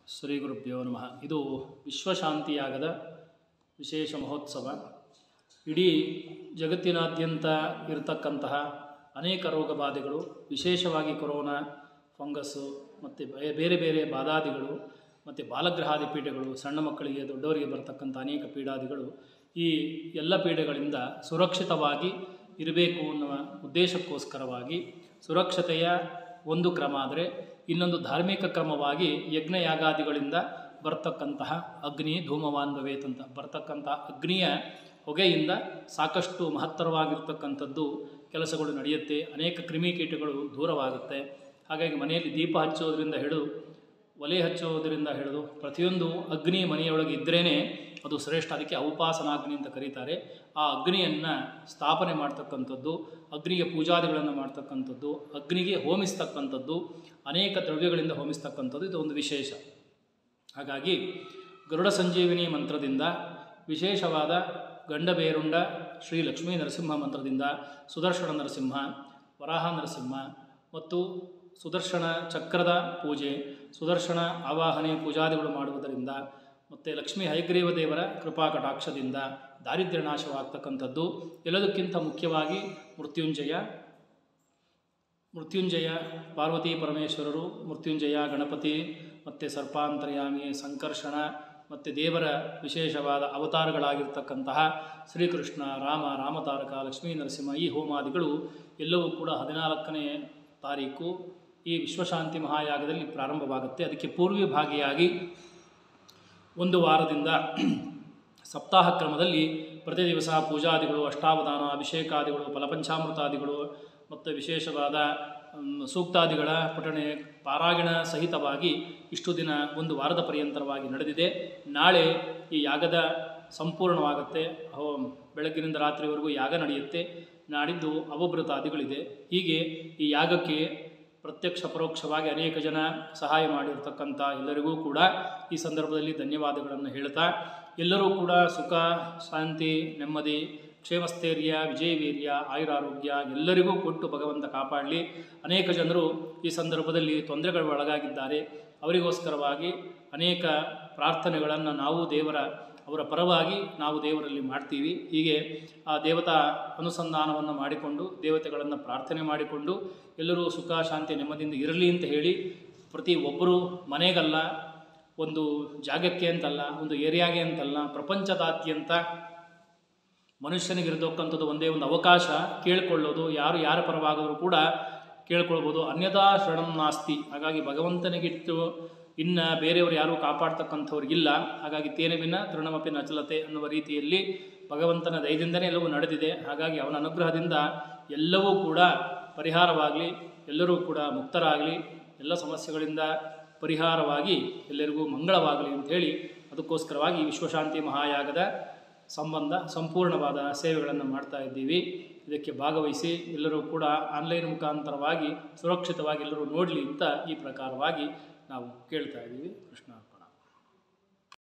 ಶ್ರೀ ಗುರುಭ್ಯೋ ನಮಃ ಇದು ವಿಶ್ವಶಾಂತಿಯಾಗದ ವಿಶೇಷ ಮಹೋತ್ಸವ ಇಡೀ ಜಗತ್ತಿನಾದ್ಯಂತ ಇರತಕ್ಕಂತಹ ಅನೇಕ ರೋಗ ಬಾಧೆಗಳು ವಿಶೇಷವಾಗಿ ಕೊರೋನಾ ಫಂಗಸ್ಸು ಮತ್ತು ಬೇರೆ ಬೇರೆ ಬಾಧಾದಿಗಳು ಮತ್ತು ಬಾಲಗ್ರಹಾದಿ ಪೀಡೆಗಳು ಸಣ್ಣ ಮಕ್ಕಳಿಗೆ ದೊಡ್ಡವರಿಗೆ ಬರ್ತಕ್ಕಂಥ ಅನೇಕ ಪೀಡಾದಿಗಳು ಈ ಎಲ್ಲ ಪೀಡೆಗಳಿಂದ ಸುರಕ್ಷಿತವಾಗಿ ಇರಬೇಕು ಅನ್ನುವ ಉದ್ದೇಶಕ್ಕೋಸ್ಕರವಾಗಿ ಸುರಕ್ಷತೆಯ ಒಂದು ಕ್ರಮ ಆದರೆ ಇನ್ನೊಂದು ಧಾರ್ಮಿಕ ಕ್ರಮವಾಗಿ ಯಜ್ಞ ಯಾಗಾದಿಗಳಿಂದ ಬರ್ತಕ್ಕಂತಹ ಅಗ್ನಿ ಧೂಮವಾನ್ ಭವೇತ್ ಅಂತ ಬರ್ತಕ್ಕಂಥ ಅಗ್ನಿಯ ಹೊಗೆಯಿಂದ ಸಾಕಷ್ಟು ಮಹತ್ತರವಾಗಿರ್ತಕ್ಕಂಥದ್ದು ಕೆಲಸಗಳು ನಡೆಯುತ್ತೆ ಅನೇಕ ಕ್ರಿಮಿಕೀಟಗಳು ದೂರವಾಗುತ್ತೆ ಹಾಗಾಗಿ ಮನೆಯಲ್ಲಿ ದೀಪ ಹಚ್ಚೋದ್ರಿಂದ ಹಿಡಿದು ಒಲೆ ಹಚ್ಚೋದರಿಂದ ಹಿಡಿದು ಪ್ರತಿಯೊಂದು ಅಗ್ನಿ ಮನೆಯೊಳಗೆ ಇದ್ರೇ ಅದು ಶ್ರೇಷ್ಠ ಅದಕ್ಕೆ ಔಪಾಸನಾಗ್ನಿ ಅಂತ ಕರೀತಾರೆ ಆ ಅಗ್ನಿಯನ್ನು ಸ್ಥಾಪನೆ ಮಾಡ್ತಕ್ಕಂಥದ್ದು ಅಗ್ನಿಗೆ ಪೂಜಾದಿಗಳನ್ನು ಮಾಡ್ತಕ್ಕಂಥದ್ದು ಅಗ್ನಿಗೆ ಹೋಮಿಸ್ತಕ್ಕಂಥದ್ದು ಅನೇಕ ದ್ರವ್ಯಗಳಿಂದ ಹೋಮಿಸ್ತಕ್ಕಂಥದ್ದು ಇದು ಒಂದು ವಿಶೇಷ ಹಾಗಾಗಿ ಗರುಡ ಸಂಜೀವಿನಿ ಮಂತ್ರದಿಂದ ವಿಶೇಷವಾದ ಗಂಡಬೇರುಂಡ ಶ್ರೀ ಲಕ್ಷ್ಮೀ ನರಸಿಂಹ ಮಂತ್ರದಿಂದ ಸುದರ್ಶನ ನರಸಿಂಹ ವರಾಹ ನರಸಿಂಹ ಮತ್ತು ಸುದರ್ಶನ ಚಕ್ರದ ಪೂಜೆ ಸುದರ್ಶನ ಆವಾಹನೆ ಪೂಜಾದಿಗಳು ಮಾಡುವುದರಿಂದ ಮತ್ತು ಲಕ್ಷ್ಮೀ ಹಯಗ್ರೀವ ದೇವರ ಕೃಪಾ ಕಟಾಕ್ಷದಿಂದ ದಾರಿದ್ರ್ಯ ನಾಶವಾಗ್ತಕ್ಕಂಥದ್ದು ಎಲ್ಲದಕ್ಕಿಂತ ಮುಖ್ಯವಾಗಿ ಮೃತ್ಯುಂಜಯ ಮೃತ್ಯುಂಜಯ ಪಾರ್ವತಿ ಪರಮೇಶ್ವರರು ಮೃತ್ಯುಂಜಯ ಗಣಪತಿ ಮತ್ತು ಸರ್ಪಾಂತರ್ಯಾಮಿ ಸಂಕರ್ಷಣ ಮತ್ತು ದೇವರ ವಿಶೇಷವಾದ ಅವತಾರಗಳಾಗಿರ್ತಕ್ಕಂತಹ ಶ್ರೀಕೃಷ್ಣ ರಾಮ ರಾಮತಾರಕ ಲಕ್ಷ್ಮೀ ನರಸಿಂಹ ಈ ಹೋಮಾದಿಗಳು ಎಲ್ಲವೂ ಕೂಡ ಹದಿನಾಲ್ಕನೇ ತಾರೀಕು ಈ ವಿಶ್ವಶಾಂತಿ ಮಹಾಯಾಗದಲ್ಲಿ ಪ್ರಾರಂಭವಾಗುತ್ತೆ ಅದಕ್ಕೆ ಪೂರ್ವಿ ಭಾಗಿಯಾಗಿ ಒಂದು ವಾರದಿಂದ ಸಪ್ತಾಹ ಕ್ರಮದಲ್ಲಿ ಪ್ರತಿ ದಿವಸ ಪೂಜಾದಿಗಳು ಅಷ್ಟಾವಧಾನ ಅಭಿಷೇಕಾದಿಗಳು ಫಲಪಂಚಾಮೃತಾದಿಗಳು ಮತ್ತು ವಿಶೇಷವಾದ ಸೂಕ್ತಾದಿಗಳ ಪಠಣೆ ಪಾರಾಯಣ ಸಹಿತವಾಗಿ ಇಷ್ಟು ದಿನ ಒಂದು ವಾರದ ಪರ್ಯಂತರವಾಗಿ ನಡೆದಿದೆ ನಾಳೆ ಈ ಯಾಗದ ಸಂಪೂರ್ಣವಾಗುತ್ತೆ ಹೋ ಬೆಳಗ್ಗಿನಿಂದ ರಾತ್ರಿವರೆಗೂ ಯಾಗ ನಡೆಯುತ್ತೆ ನಾಡಿದ್ದು ಅವಭೃತಾದಿಗಳಿದೆ ಹೀಗೆ ಈ ಯಾಗಕ್ಕೆ ಪ್ರತ್ಯಕ್ಷ ಪರೋಕ್ಷವಾಗಿ ಅನೇಕ ಜನ ಸಹಾಯ ಮಾಡಿರ್ತಕ್ಕಂಥ ಎಲ್ಲರಿಗೂ ಕೂಡ ಈ ಸಂದರ್ಭದಲ್ಲಿ ಧನ್ಯವಾದಗಳನ್ನು ಹೇಳ್ತಾ ಎಲ್ಲರೂ ಕೂಡ ಸುಖ ಶಾಂತಿ ನೆಮ್ಮದಿ ಕ್ಷೇಮಸ್ಥೈರ್ಯ ವಿಜಯವೀರ್ಯ ಆಯುರಾರೋಗ್ಯ ಎಲ್ಲರಿಗೂ ಕೊಟ್ಟು ಭಗವಂತ ಕಾಪಾಡಲಿ ಅನೇಕ ಜನರು ಈ ಸಂದರ್ಭದಲ್ಲಿ ತೊಂದರೆಗಳ ಒಳಗಾಗಿದ್ದಾರೆ ಅವರಿಗೋಸ್ಕರವಾಗಿ ಅನೇಕ ಪ್ರಾರ್ಥನೆಗಳನ್ನು ನಾವು ದೇವರ ಅವರ ಪರವಾಗಿ ನಾವು ದೇವರಲ್ಲಿ ಮಾಡ್ತೀವಿ ಹೀಗೆ ಆ ದೇವತಾ ಅನುಸಂಧಾನವನ್ನು ಮಾಡಿಕೊಂಡು ದೇವತೆಗಳನ್ನು ಪ್ರಾರ್ಥನೆ ಮಾಡಿಕೊಂಡು ಎಲ್ಲರೂ ಸುಖ ಶಾಂತಿ ನೆಮ್ಮದಿಯಿಂದ ಇರಲಿ ಅಂತ ಹೇಳಿ ಪ್ರತಿ ಒಬ್ಬರು ಮನೆಗಲ್ಲ ಒಂದು ಜಾಗಕ್ಕೆ ಅಂತಲ್ಲ ಒಂದು ಏರಿಯಾಗೆ ಅಂತಲ್ಲ ಪ್ರಪಂಚದಾದ್ಯಂತ ಮನುಷ್ಯನಿಗಿರತಕ್ಕಂಥದ್ದು ಒಂದೇ ಒಂದು ಅವಕಾಶ ಕೇಳಿಕೊಳ್ಳೋದು ಯಾರು ಯಾರ ಪರವಾದರೂ ಕೂಡ ಕೇಳ್ಕೊಳ್ಬೋದು ಅನ್ಯಥಾ ಶರಣಂ ನಾಸ್ತಿ ಹಾಗಾಗಿ ಭಗವಂತನಿಗಿಟ್ಟು ಇನ್ನು ಬೇರೆಯವರು ಯಾರೂ ಕಾಪಾಡ್ತಕ್ಕಂಥವ್ರಿಗಿಲ್ಲ ಹಾಗಾಗಿ ತೇನೆ ಭಿನ್ನ ತೃಣಮಪಿ ನಚಲತೆ ಅನ್ನುವ ರೀತಿಯಲ್ಲಿ ಭಗವಂತನ ದಯದಿಂದನೇ ಎಲ್ಲವೂ ನಡೆದಿದೆ ಹಾಗಾಗಿ ಅವನ ಅನುಗ್ರಹದಿಂದ ಎಲ್ಲವೂ ಕೂಡ ಪರಿಹಾರವಾಗಲಿ ಎಲ್ಲರೂ ಕೂಡ ಮುಕ್ತರಾಗಲಿ ಎಲ್ಲ ಸಮಸ್ಯೆಗಳಿಂದ ಪರಿಹಾರವಾಗಿ ಎಲ್ಲರಿಗೂ ಮಂಗಳವಾಗಲಿ ಅಂಥೇಳಿ ಅದಕ್ಕೋಸ್ಕರವಾಗಿ ವಿಶ್ವಶಾಂತಿ ಮಹಾಯಾಗದ ಸಂಬಂಧ ಸಂಪೂರ್ಣವಾದ ಸೇವೆಗಳನ್ನು ಮಾಡ್ತಾ ಇದ್ದೀವಿ ಇದಕ್ಕೆ ಭಾಗವಹಿಸಿ ಎಲ್ಲರೂ ಕೂಡ ಆನ್ಲೈನ್ ಮುಖಾಂತರವಾಗಿ ಸುರಕ್ಷಿತವಾಗಿ ಎಲ್ಲರೂ ನೋಡಲಿ ಅಂತ ಈ ಪ್ರಕಾರವಾಗಿ ನಾವು ಕೇಳ್ತಾ ಇದ್ದೀವಿ ಕೃಷ್ಣ